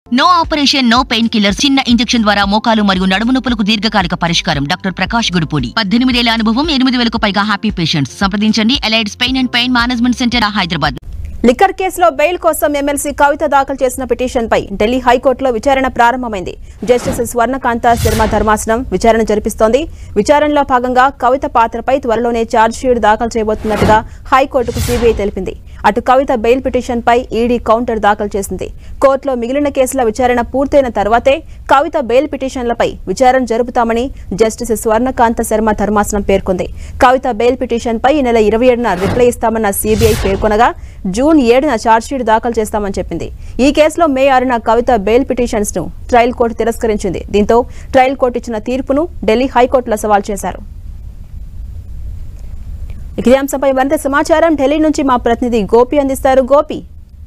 No operation no pain killer చిన్న injection ద్వారా మోకాలు మరియు నడుము నొప్పులకు దీర్ఘకాలిక పరిష్కారం డాక్టర్ ప్రకాష్ గుడిపూడి పద్దెనిమిదేళ్ల అనుభవం ఎనిమిది వేలకు పైగా హ్యాపీ పేషెంట్స్ సంప్రదించండి Allieds pain and pain management centre Hyderabad liquor కేసులో బెయిల్ కోసం ఎమ్మెల్సీ కవిత దాఖలు చేసిన పిటిషన్పై ఢిల్లీ హైకోర్టులో విచారణ ప్రారంభమైంది జస్టిస్ స్వర్ణకాంత శర్మ ధర్మాసనం విచారణ జరిపిస్తోంది విచారణలో భాగంగా కవిత పాత్రపై త్వరలోనే ఛార్జ్షీట్ దాఖలు చేయబోతున్నట్టుగా హైకోర్టుకు సీబీఐ తెలిపింది అటు కవిత బెయిల్ పిటిషన్పై ఈడీ కౌంటర్ దాఖలు చేసింది కోర్టులో మిగిలిన కేసుల విచారణ పూర్తయిన తర్వాతే కవిత బెయిల్ పిటిషన్లపై విచారణ జరుపుతామని జస్టిస్ స్వర్ణకాంత శర్మ ధర్మాసనం పేర్కొంది కవిత బెయిల్ పిటిషన్పై ఈ నెల ఇరవై ఏడున రిప్లై ఇస్తామన్న సీబీఐ పేర్కొనగా జూన్ ఏడున ఛార్జ్షీట్ దాఖలు చేస్తామని చెప్పింది ఈ కేసులో మే ఆరున కవిత బెయిల్ పిటిషన్స్ ను ట్రయల్ కోర్టు తిరస్కరించింది దీంతో ట్రయల్ కోర్టు ఇచ్చిన తీర్పును ఢిల్లీ హైకోర్టులో సవాల్ చేశారు ఇక ఇదే అంశంపై మరింత సమాచారం ఢిల్లీ నుంచి మా ప్రతినిధి గోపి అందిస్తారు Gopi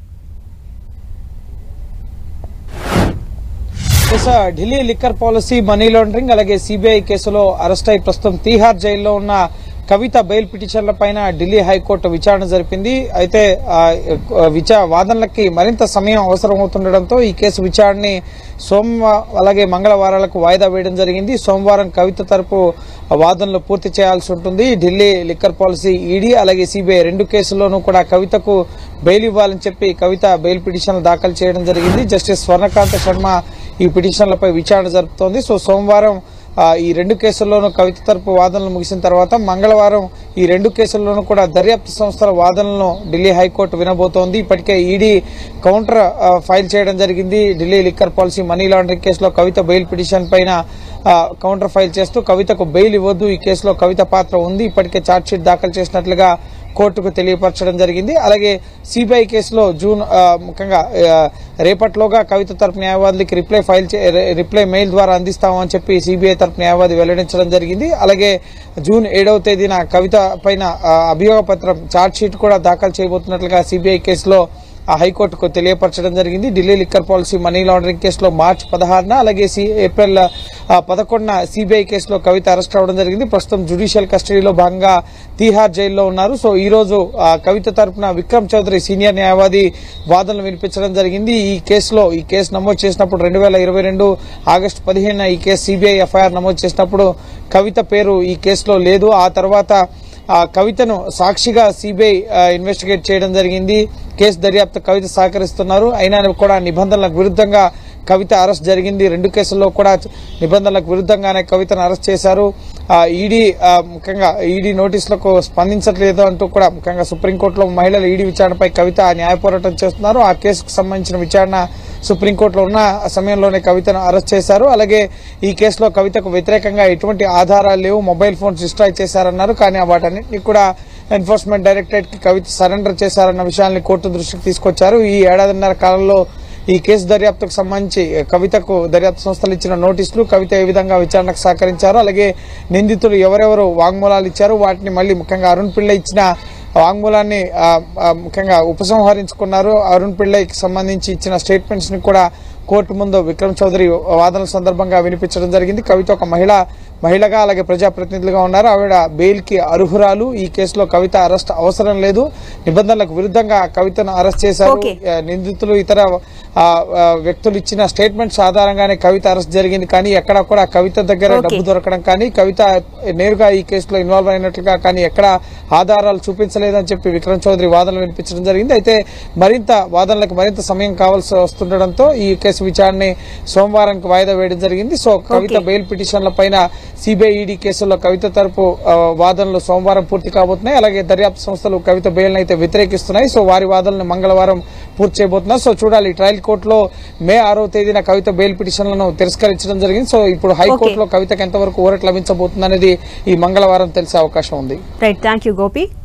yes, Delhi liquor policy money laundering అలాగే సిబిఐ కేసులో అరెస్ట్ అయి ప్రస్తుతం తీహార్ జైల్లో ఉన్న కవిత బెయిల్ పిటిషన్ల పైన ఢిల్లీ హైకోర్టు విచారణ జరిపింది అయితే ఆ, విచా వాదనలకి మరింత సమయం అవసరం అవుతుండటంతో ఈ కేసు విచారణని సోమ అలాగే మంగళవారాలకు వాయిదా వేయడం జరిగింది సోమవారం కవిత తరపు వాదనలు పూర్తి చేయాల్సి ఉంటుంది ఢిల్లీ లిక్కర్ పాలసీ ఈడీ అలాగే సిబిఐ రెండు కేసుల్లోనూ కూడా కవితకు బెయిల్ ఇవ్వాలని చెప్పి కవిత బెయిల్ పిటిషన్లు దాఖలు చేయడం జరిగింది జస్టిస్ స్వర్ణకాంత శర్మ ఈ పిటిషన్లపై విచారణ జరుపుతోంది సో సోమవారం ఆ, ఈ రెండు కేసుల్లోనూ కవిత తరపు వాదనలు ముగిసిన తర్వాత మంగళవారం ఈ రెండు కేసుల్లోనూ కూడా దర్యాప్తు సంస్థల వాదనలను ఢిల్లీ హైకోర్టు వినబోతోంది ఇప్పటికే ఈడీ కౌంటర్ ఆ, ఫైల్ చేయడం జరిగింది Delhi liquor policy money laundering కేసులో కవిత బెయిల్ పిటిషన్ పైన ఆ, కౌంటర్ ఫైల్ చేస్తూ కవితకు బెయిల్ ఇవ్వద్దు ఈ కేసులో కవిత పాత్ర ఉంది ఇప్పటికే ఛార్జ్షీట్ దాఖలు చేసినట్లుగా కోర్టుకు తెలియపరచడం జరిగింది అలాగే సిబిఐ కేసులో జూన్ ఆ, ముఖ్యంగా ఆ, రేపట్లోగా కవిత తరపు న్యాయవాదులకి రిప్లై ఫైల్ చే- రి- రిప్లై మెయిల్ ద్వారా అందిస్తామని చెప్పి సిబిఐ తరపు న్యాయవాది వెల్లడించడం జరిగింది అలాగే జూన్ ఏడవ తేదీన కవిత పైన ఆ, అభియోగ పత్రం ఛార్జ్ షీట్ కూడా దాఖలు చేయబోతున్నట్లుగా సిబిఐ కేసులో ఆ హైకోర్టుకు తెలియపరచడం జరిగింది Delhi liquor policy money laundering కేసులో మార్చి పదహారున అలాగే సి ఏప్రిల్ ఆ, పదకొండున సిబిఐ కేసులో కవిత అరెస్ట్ అవడం జరిగింది ప్రస్తుతం జ్యుడిషియల్ కస్టడీలో భాగంగా తీహార్ జైల్లో ఉన్నారు సో ఈ రోజు ఆ, కవిత తరపున విక్రమ్ చౌదరి సీనియర్ న్యాయవాది వాదనలు వినిపించడం జరిగింది ఈ కేసులో ఈ కేసు నమోదు చేసినప్పుడు రెండు వేల ఇరవై రెండు ఆగస్టు పదిహేనున ఈ కేసు సిబిఐ ఎఫ్ఐఆర్ నమోదు చేసినప్పుడు కవిత పేరు ఈ కేసులో లేదు ఆ తర్వాత ఆ కవితను సాక్షిగా సిబిఐ ఇన్వెస్టిగేట్ చేయడం జరిగింది కేసు దర్యాప్తు కవిత సహకరిస్తున్నారు అయినా కూడా నిబంధనలకు విరుద్ధంగా కవిత అరెస్ట్ జరిగింది రెండు కేసుల్లో కూడా నిబంధనలకు విరుద్ధంగానే కవితను అరెస్ట్ చేశారు ఈడీ ముఖ్యంగా ఈడీ నోటీసులకు స్పందించట్లేదు అంటూ కూడా ముఖ్యంగా సుప్రీంకోర్టులో మహిళల ఈడీ విచారణపై కవిత న్యాయ పోరాటం చేస్తున్నారు ఆ కేసుకు సంబంధించిన విచారణ సుప్రీంకోర్టులో ఉన్న సమయంలోనే కవితను అరెస్ట్ చేశారు అలాగే ఈ కేసులో కవితకు వ్యతిరేకంగా ఎటువంటి ఆధారాలు లేవు మొబైల్ ఫోన్స్ డిస్ట్రాయ్ చేశారన్నారు కానీ వాటన్నింటినీ కూడా ఎన్ఫోర్స్మెంట్ డైరెక్టరేట్ కి కవిత సరెండర్ చేశారన్న విషయాన్ని కోర్టు దృష్టికి తీసుకొచ్చారు ఈ ఏడాదిన్నర కాలంలో ఈ కేసు దర్యాప్తుకు సంబంధించి కవితకు దర్యాప్తు సంస్థలు ఇచ్చిన నోటీసులు కవిత ఏ విధంగా విచారణకు సహకరించారు అలాగే నిందితులు ఎవరెవరు వాంగ్మూలాలు ఇచ్చారు వాటిని మళ్ళీ ముఖ్యంగా అరుణ్ పిళ్ళ ఇచ్చిన వాంగ్మూలాన్ని ఆ, ఆ, ముఖ్యంగా ఉపసంహరించుకున్నారు అరుణ్ పిళ్ళకి సంబంధించి ఇచ్చిన స్టేట్మెంట్స్ ని కూడా కోర్టు ముందు విక్రమ్ చౌదరి వాదనల సందర్భంగా వినిపించడం జరిగింది కవిత ఒక మహిళ మహిళగా అలాగే ప్రజాప్రతినిధులుగా ఉన్నారు ఆవిడ బెయిల్ కి అర్హురాలు ఈ కేసులో కవిత అరెస్ట్ అవసరం లేదు నిబంధనలకు విరుద్ధంగా కవితను అరెస్ట్ చేశారు Okay. ఆ, నిందితులు ఇతర ఆ, ఆ, వ్యక్తులు ఇచ్చిన స్టేట్మెంట్స్ ఆధారంగానే కవిత అరెస్ట్ జరిగింది కానీ ఎక్కడ కూడా కవిత దగ్గర Okay. డబ్బు దొరకడం కానీ కవిత నేరుగా ఈ కేసులో ఇన్వాల్వ్ అయినట్లుగా కానీ ఎక్కడ ఆధారాలు చూపించలేదని చెప్పి విక్రమ్ చౌదరి వాదనలు వినిపించడం జరిగింది అయితే మరింత వాదనలకు మరింత సమయం కావాల్సి వస్తుండటంతో ఈ కేసు విచారణని సోమవారానికి వాయిదా వేయడం జరిగింది సో కవిత Okay. బెయిల్ పిటిషన్ల పైన సిబిఐ ఈడీ కేసుల్లో కవిత తరపు ఆ, వాదనలు సోమవారం పూర్తి కాబోతున్నాయి అలాగే దర్యాప్తు సంస్థలు కవిత బెయిల్ అయితే వ్యతిరేకిస్తున్నాయి సో వారి వాదనలు మంగళవారం పూర్తి చేయబోతున్నారు సో చూడాలి ట్రయల్ కోర్టులో మే ఆరో తేదీన కవిత బెయిల్ పిటిషన్లను తిరస్కరించడం జరిగింది సో ఇప్పుడు హైకోర్టులో కవితకు ఎంతవరకు ఊరట లభించబోతుంది అనేది ఈ మంగళవారం తెలిసే అవకాశం ఉంది రైట్ థ్యాంక్ యూ గోపి